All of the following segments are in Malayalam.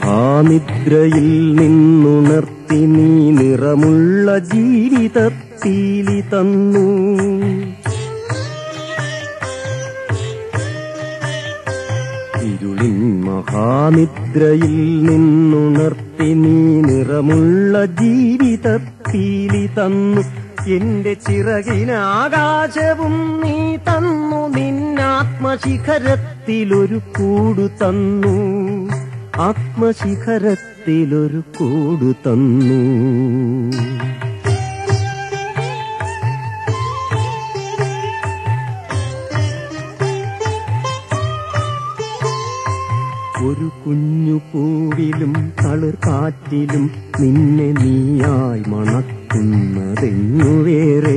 മഹാനിദ്രയിൽ നിന്നുണർത്തി നീ നിറമുള്ള ജീവിതത്തീലി തന്നു ഇരുളിൻ മഹാനിദ്രയിൽ നിന്നുണർത്തി നീ നിറമുള്ള ജീവിതത്തീലി തന്നു എന്റെ ചിറകിനാകാശവും നീ തന്നു നിന്നാത്മശിഖരത്തിലൊരു കൂടു തന്നു ആത്മശിഖരത്തിലൊരു കൂടു തന്നു ഒരു കുഞ്ഞു പൂവിലും തളിർ കാറ്റിലും നിന്നെ നീയായി മണക്കുന്നതെങ്ങു വേറെ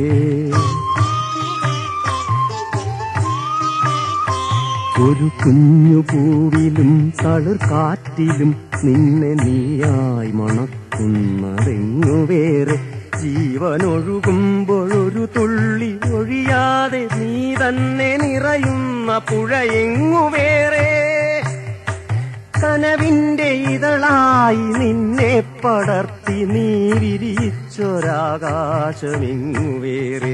ഒരു കുഞ്ഞു പൂവിലും തളിർ കാറ്റിലും നിന്നെ നീയായി മണക്കുന്നതെങ്ങു വേറെ ജീവനൊഴുകുമ്പോഴൊരു തുള്ളി ഒഴിയാതെ നീ തന്നെ നിറയുന്ന പുഴയെങ്ങു വേറെ കനവിന്റെ ഇതളായി നിന്നെ പടർത്തി നീ വിരിച്ചൊരാകാശമെങ്ങു വേറെ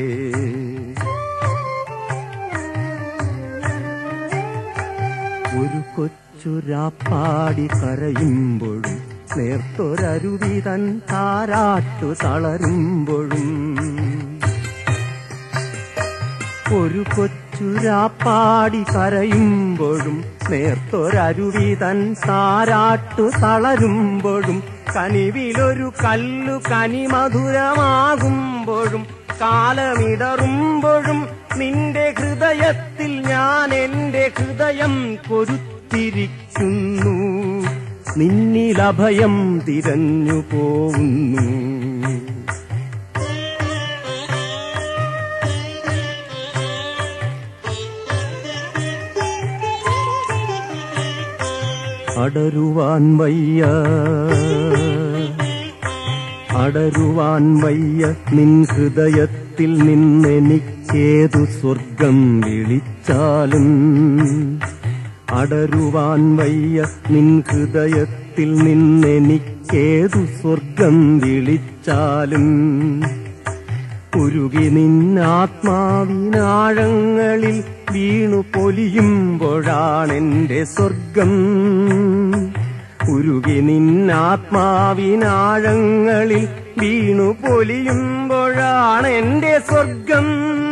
ഒരു കൊച്ചുരാപ്പാടി കരയുമ്പോഴും നേർത്തൊരരുവി തൻ താരാട്ടു തളരുമ്പോഴും ഒരു കൊച്ചുരാപ്പാടി കരയുമ്പോഴും നേർത്തൊരരുവി തൻ താരാട്ടു തളരുമ്പോഴും കനിവിലൊരു കല്ലു കനിമധുരമാകുമ്പോഴും കാലമിടറുമ്പോഴും നിന്റെ ഹൃദയത്തിൽ ഞാൻ എന്റെ ഹൃദയം കൊരുത്തിരിക്കുന്നു നിന്നിലഭയം തിരഞ്ഞു പോകുന്നു അടരുവാൻ വയ്യ അടരുവാൻ വയ്യ നിൻ ഹൃദയത്തിൽ നിന്നെനിക്കേതു സ്വർഗം വിളിച്ചാലും അടരുവാൻ വയ്യ നിൻ ഹൃദയത്തിൽ നിന്നെനിക്കേതു സ്വർഗം വിളിച്ചാലും ഉരുകി നിന്നാത്മാവിനാഴങ്ങളിൽ വീണു പൊലിയുമ്പോഴാണെന്റെ സ്വർഗം ഉരുകി നിന്നാത്മാവിനാഴങ്ങളിൽ വീണു പൊലിയുമ്പോഴാണെന്റെ സ്വർഗം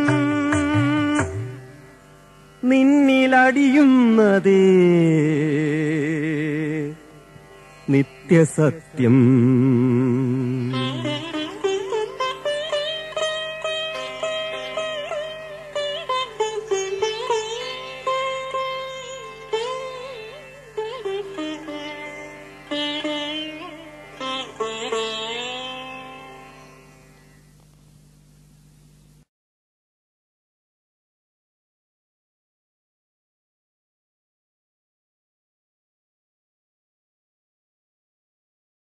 നിന്നിലടിയുന്നതേ നിത്യസത്യം